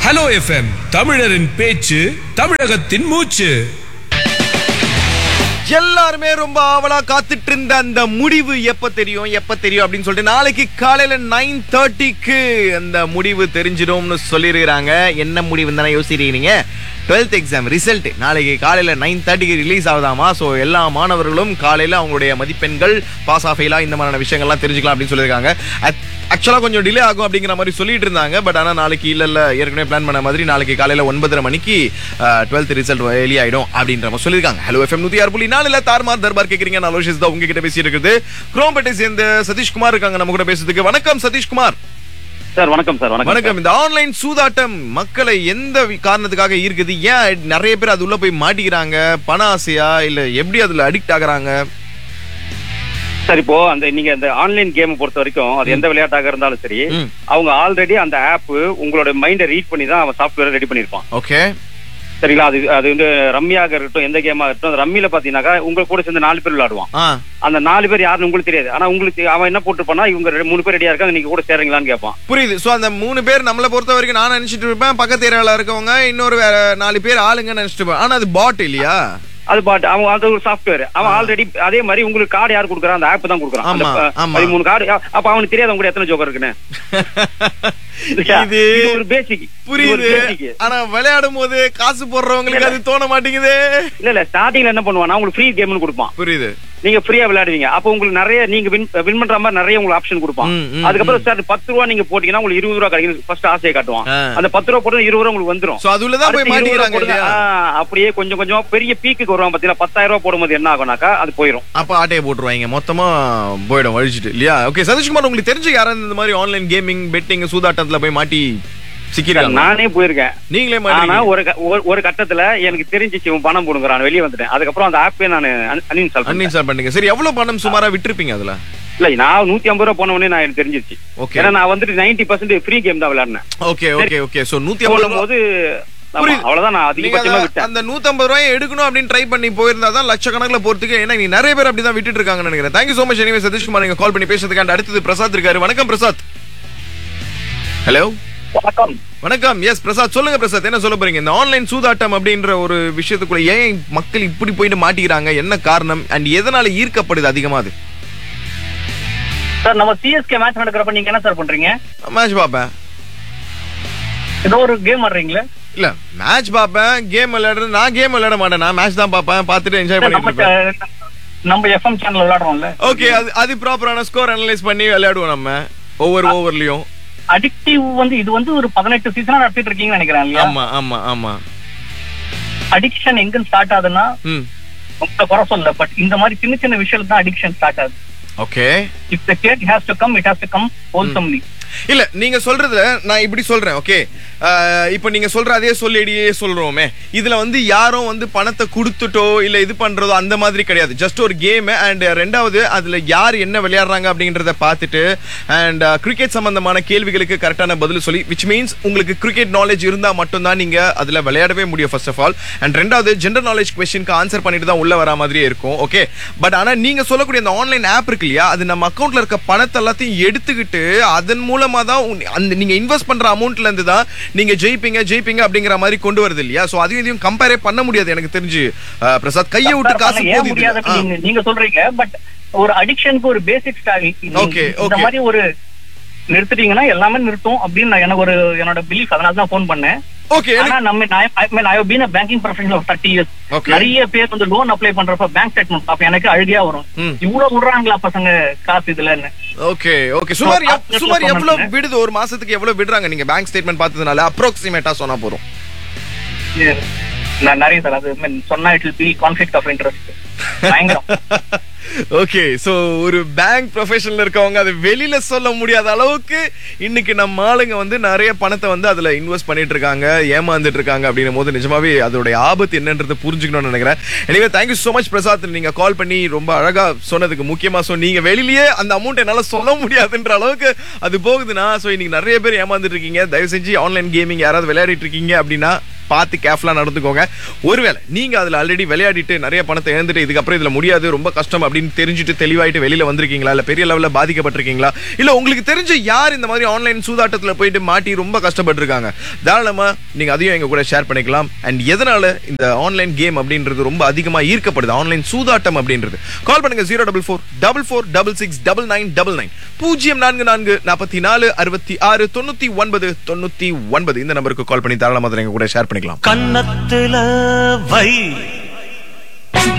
Hello FM தமிழரின் பேச்சு தமிழகத்தின் மூச்சு எல்லாருமே ரொம்ப ஆவலா காத்துட்டு இருந்த அந்த முடிவு எப்ப தெரியும் எப்ப தெரியும் அப்படின்னு சொல்லிட்டு நாளைக்கு காலையில நைன் தேர்ட்டிக்கு அந்த முடிவு தெரிஞ்சிடும்னு சொல்லியிருக்கிறாங்க என்ன முடிவு தானே யோசிக்கிறீங்க டுவெல்த் எக்ஸாம் ரிசல்ட் நாளைக்கு காலையில நைன் தேர்ட்டிக்கு ரிலீஸ் ஆகுதாமா ஸோ எல்லா மாணவர்களும் காலையில அவங்களுடைய மதிப்பெண்கள் பாஸ் ஆஃபெயிலா இந்த மாதிரியான விஷயங்கள்லாம் தெரிஞ்சுக்கலாம் அப்படின்னு சொல்லியிருக்காங்க ஆக்சுவலாக கொஞ்சம் டிலே ஆகும் அப்படிங்கிற மாதிரி சொல்லிட்டு இருந்தாங்க பட் ஆனால் நாளைக்கு இல்லை இல்லை ஏற்கனவே பிளான் பண்ண மாதிரி நாளைக்கு காலையில் ஒன்பதரை மணிக்கு டுவெல்த் ரிசல்ட் வெளியாயிடும் அப்படின்ற மாதிரி சொல்லியிருக்காங்க ஹலோ எஃப்எம் நூற்றி ஆறு புள்ளி நாலுல தார்மார் தர்பார் கேட்குறீங்க நான் லோஷிஸ் தான் உங்ககிட்ட பேசிட்டு இருக்குது குரோம்பேட்டை சேர்ந்த சதீஷ்குமார் இருக்காங்க நம்ம கூட பேசுறதுக்கு வணக்கம் சதீஷ்குமார் சார் வணக்கம் சார் வணக்கம் வணக்கம் இந்த ஆன்லைன் சூதாட்டம் மக்களை எந்த வி- காரணத்துக்காக இருக்குது ஏன் நிறைய பேர் அது உள்ள போய் மாட்டிக்கிறாங்க பண ஆசையா இல்ல எப்படி அதுல அடிக்ட் ஆகுறாங்க சார் இப்போ அந்த நீங்க அந்த ஆன்லைன் கேம் பொறுத்த வரைக்கும் அது எந்த விளையாட்டாக இருந்தாலும் சரி ம். அவங்க ஆல்ரெடி அந்த ஆப் உங்களோட மைண்டை ரீட் பண்ணி தான் அவன் சாஃப்ட்வேர் ரெடி பண்ணிருப்பான் ஓகே சரிங்களா அது அது வந்து ரம்மியாக இருக்கட்டும் எந்த கேமாக இருக்கட்டும் அந்த ரம்மியில பாத்தீங்கன்னாக்கா உங்க கூட சேர்ந்து நாலு பேர் விளையாடுவான் ஆ அந்த நாலு பேர் யாருன்னு உங்களுக்கு தெரியாது ஆனா உங்களுக்கு அவன் என்ன போட்டுருப்பானா இவங்க ரெண்டு- மூணு பேர் ரெடியா இருக்காங்க நீங்க கூட சேரீங்களான்னு கேட்பான் புரியுது சோ அந்த மூணு பேர் நம்மளை பொறுத்த வரைக்கும் நான் நினைச்சிட்டு இருப்பேன் பக்கத்து ஏரியால இருக்கவங்க இன்னொரு வேற நாலு பேர் ஆளுங்க நினைச்சிட்டு இருப்பேன் ஆனா அது பாட் இல்லையா அது பாட் அவன் அது ஒரு சாஃப்ட்வேர் அவன் ஆல்ரெடி அதே மாதிரி உங்களுக்கு கார்டு யார் கொடுக்குறான் அந்த ஆப் தான் கொடுக்குறான் அந்த ஆமா, ப- ஆமா. பதிமூணு கார்டு அப்ப அவனுக்கு தெரியாது அவங்க கூட எத்தனை ஜோக்கர் இருக்குன்னு இது இது ஒரு பேசிக் புரியுது ஆனா விளையாடும் போது காசு போடுறவங்களுக்கு அது தோண மாட்டேங்குதே இல்ல இல்ல ஸ்டார்டிங்ல என்ன பண்ணுவானா உங்களுக்கு ஃப்ரீ கேம்னு கொடுப்பான் புரியுது நீங்க ஃப்ரீயா விளையாடுவீங்க அப்போ உங்களுக்கு நிறைய நீங்க வின் வின் பண்ற மாதிரி நிறைய உங்களுக்கு ஆப்ஷன் கொடுப்பான் ம், ம், அதுக்கப்புறம் சார் பத்து ரூபா நீங்க போட்டீங்கன்னா உங்களுக்கு இருபது ரூபா கிடைக்கும் ஃபர்ஸ்ட் ஆசையை காட்டுவான் ஆ. அந்த பத்து ரூபா போட்டு இருபது ரூபா உங்களுக்கு வந்துரும் சோ அதுலதான் போய் அடுத்து இருபது ரூபா மாட்டிக்கிறாங்க போடுங்க. இல்லையா ஆ, அப்படியே கொஞ்சம் கொஞ்சம் பெரிய பீக்குக்கு வருவாங்க பாத்தீங்களா பத்தாயிரம் ரூபாய் போடும்போது என்ன ஆகும்னாக்கா அது போயிரும் அப்ப ஆட்டையை போட்டுருவாங்க மொத்தமா போயிடும் வழிச்சிட்டு இல்லையா ஓகே சதீஷ்குமார் உங்களுக்கு தெரிஞ்ச யாராவது இந்த மாதிரி ஆன்லைன் கேமிங் பெட்டிங் சூதாட்டத்துல போய் மாட்டி சிக்கிறாங்க நானே போயிருக்கேன் நீங்களே ஆனா மாட்டீங்க ஒரு க- ஒரு- ஒரு கட்டத்துல எனக்கு தெரிஞ்சிச்சு இவன் பணம் போடுங்கிறான் வெளியே வந்துட்டேன் அதுக்கப்புறம் அந்த ஆப்பே நான் அன்இன்ஸ்டால் பண்ணேன் அன்இன்ஸ்டால் பண்ணீங்க சரி எவ்வளவு பணம் சுமாரா விட்டிருப்பீங்க அதுல இல்ல நான் நூத்தி ஐம்பது ரூபா போன உடனே நான் எனக்கு தெரிஞ்சிருச்சு ஓகே ஏன்னா நான் வந்துட்டு நைன்டி பர்சன்ட் ஃப்ரீ கேம் தான் விளையாடினேன் ஓகே ஓகே ஓகே சோ நூத்தி போடும் ஐம்பது போது ஆமா, புரியுது. அவ்வளவுதான் நான் நீங்க அதிகபட்சமா அத- விட்டேன் அந்த 150 ரூபாயை எடுக்கணும் அப்படின்னு ட்ரை பண்ணி போயிருந்தா தான் லட்சக்கணக்கில் போறதுக்கு ஏன்னா நீ நிறைய பேர் அப்படிதான் விட்டுட்டு இருக்காங்கன்னு நினைக்கிறேன் thank you so much anyway Sathishkumar நீங்க கால் பண்ணி பேசுறதுக்கு and அடுத்தது பிரசாத் இருக்காரு வணக்கம் பிரசாத் ஹலோ வணக்கம் வணக்கம் எஸ் பிரசாத் சொல்லுங்க பிரசாத் என்ன சொல்ல போறீங்க இந்த ஆன்லைன் சூதாட்டம் அப்படின்ற ஒரு விஷயத்துக்குள்ள ஏன் மக்கள் இப்படி போயிட்டு மாட்டிக்கிறாங்க என்ன காரணம் அண்ட் எதனால ஈர்க்கப்படுது அதிகமா அது சார் நம்ம சிஎஸ்கே மேட்ச் நடக்கிறப்ப நீங்க என்ன சார் பண்றீங்க மேட்ச் பார்ப்பேன் ஏதோ ஒரு கேம் ஆடுறீங்களா இல்ல மேட்ச் பார்ப்பேன் கேம் விளையாடுறது நான் கேம் விளையாட மாட்டேன் நான் மேட்ச் தான் பார்ப்பேன் பார்த்துட்டு என்ஜாய் பண்ணிட்டு நம்ம இருப்பேன் ச- நம்ம எஃப்எம் சேனல் விளையாடுறோம்ல ஓகே அது அது ப்ராப்பரான ஸ்கோர் அனலைஸ் பண்ணி விளையாடுவோம் நம்ம ஒவ்வொரு ஓவர்லயும் அடிக்டிவ் வந்து இது வந்து ஒரு பதினெட்டு சீசனா நடத்திட்டு இருக்கீங்கன்னு நினைக்கிறேன் இல்லையா ஆமா ஆமா ஆமா அடிக்ஷன் எங்க ஸ்டார்ட் ஆகுதுன்னா ம் உங்களை குறை சொல்ல பட் இந்த மாதிரி சின்ன சின்ன விஷயத்துல தான் அடிக்ஷன் ஸ்டார்ட் ஆகுது okay if the gate has to come it has to come wholesomely இல்ல நீங்க சொல்றதுல நான் இப்படி சொல்றேன் ஓகே இப்போ நீங்க சொல்ற அதே சொல்லிடியே சொல்றோமே இதுல வந்து யாரும் வந்து பணத்தை கொடுத்துட்டோ இல்ல இது பண்றதோ அந்த மாதிரி கிடையாது ஜஸ்ட் ஒரு கேம் அண்ட் ரெண்டாவது அதுல யார் என்ன விளையாடுறாங்க அப்படிங்கறத பார்த்துட்டு அண்ட் கிரிக்கெட் சம்பந்தமான கேள்விகளுக்கு கரெக்டான பதில் சொல்லி விச் மீன்ஸ் உங்களுக்கு கிரிக்கெட் நாலேஜ் இருந்தா மட்டும்தான் நீங்க அதுல விளையாடவே முடியும் ஃபர்ஸ்ட் ஆஃப் ஆல் அண்ட் ரெண்டாவது ஜென்ரல் நாலேஜ் கொஸ்டினுக்கு ஆன்சர் பண்ணிட்டு தான் உள்ள வர மாதிரியே இருக்கும் ஓகே பட் ஆனா நீங்க சொல்லக்கூடிய அந்த ஆன்லைன் ஆப் இருக்கு இல்லையா அது நம்ம அக்கௌண்ட்ல இருக்க பணத்தை எல்லாத்தையும் எடுத்துக்கிட்டு அதன் மூலமா தான் உங்க- அந்த நீங்க இன்வெஸ்ட் பண்ற அமௌண்ட்ல இருந்து தான் நீங்க ஜெயிப்பீங்க ஜெயிப்பீங்க அப்படிங்கிற மாதிரி கொண்டு வருது இல்லையா சோ அதையும் இதையும் கம்பேரே பண்ண முடியாது எனக்கு தெரிஞ்சு அஹ், பிரசாத் கையை விட்டு காசு ஏன் போகுது முடியாது ஆ. நீங்க நீங்க சொல்றீங்க பட் ஒரு அடிக்ஷனுக்கு ஒரு பேசிக் Okay, இந்த okay. மாதிரி ஒரு நிறுத்துட்டீங்கன்னா எல்லாமே நிறுத்தும் அப்படின்னு நான் எனக்கு ஒரு என்னோட பிலீஃப் அதனால தான் ஃபோன் பண்ணேன் ஓகே ஆனா நம்ம I been banking professional of thirty years Okay. நிறைய பேர் வந்து லோன் அப்ளை பண்றப்ப பேங்க் ஸ்டேட்மெண்ட் அப்ப எனக்கு அழுகையா வரும் ம். இவ்வளவு விடுறாங்களா பசங்க காசு இதுலன்னு ஓகே ஓகே சுமார் எவ்- So, சுமார் ஆ- எவ்வளவு விடுது ஒரு மாசத்துக்கு எவ்வளவு விடுறாங்க நீங்க பேங்க் ஸ்டேட்மெண்ட் பார்த்ததுனால அப்ராக்சிமேட்டா சொன்னா போறோம் நான் நிறைய சார் அது I mean, சொன்னா it will be conflict of interest பயங்கரம் ஓகே சோ ஒரு பேங்க் ப்ரொஃபஷன்ல இருக்கவங்க அது வெளியில சொல்ல முடியாத அளவுக்கு இன்னைக்கு நம்ம ஆளுங்க வந்து நிறைய பணத்தை வந்து அதுல இன்வெஸ்ட் பண்ணிட்டு இருக்காங்க ஏமாந்துட்டு இருக்காங்க அப்படின்னும் போது நிஜமாவே அதோடைய ஆபத்து என்னன்றதை புரிஞ்சுக்கணும்னு நினைக்கிறேன் எனவே தேங்க்யூ so மச் பிரசாத் நீங்க கால் பண்ணி ரொம்ப அழகா சொன்னதுக்கு முக்கியமா சோ நீங்க வெளியிலேயே அந்த அமௌண்ட் என்னால சொல்ல முடியாதுன்ற அளவுக்கு அது போகுதுன்னா சோ இன்னைக்கு நிறைய பேர் ஏமாந்துட்டு இருக்கீங்க தயவு செஞ்சு ஆன்லைன் கேமிங் யாராவது விளையாடிட்டு இருக்கீங்க அப்படின்னா பார்த்து கேர்ஃபுல்லா நடந்துக்கோங்க ஒருவேளை நீங்க அதுல ஆல்ரெடி விளையாடிட்டு நிறைய பணத்தை இழந்துட்டு இதுக்கப்புறம் இதுல முடியாது ரொம்ப கஷ்டம் அப்படின்னு தெரிஞ்சுட்டு தெளிவாயிட்டு வெளியில வந்திருக்கீங்களா இல்ல பெரிய லெவல்ல பாதிக்கப்பட்டிருக்கீங்களா இல்ல உங்களுக்கு தெரிஞ்ச யார் இந்த மாதிரி ஆன்லைன் சூதாட்டத்துல போயிட்டு மாட்டி ரொம்ப கஷ்டப்பட்டிருக்காங்க தாராளமா நீங்க அதையும் எங்க கூட ஷேர் பண்ணிக்கலாம் அண்ட் எதனால இந்த ஆன்லைன் கேம் அப்படின்றது ரொம்ப அதிகமா ஈர்க்கப்படுது ஆன்லைன் சூதாட்டம் அப்படின்றது கால் பண்ணுங்க zero double four double four double six double nine double nine பூஜ்ஜியம் நான்கு நான்கு நாற்பத்தி நாலு அறுபத்தி ஆறு தொண்ணூத்தி ஒன்பது தொண்ணூத்தி ஒன்பது இந்த நம்பருக்கு கால் பண்ணி தாராளமாக எங்க கூட ஷேர் பண்ணிக்கலாம் கன்னத்துல வை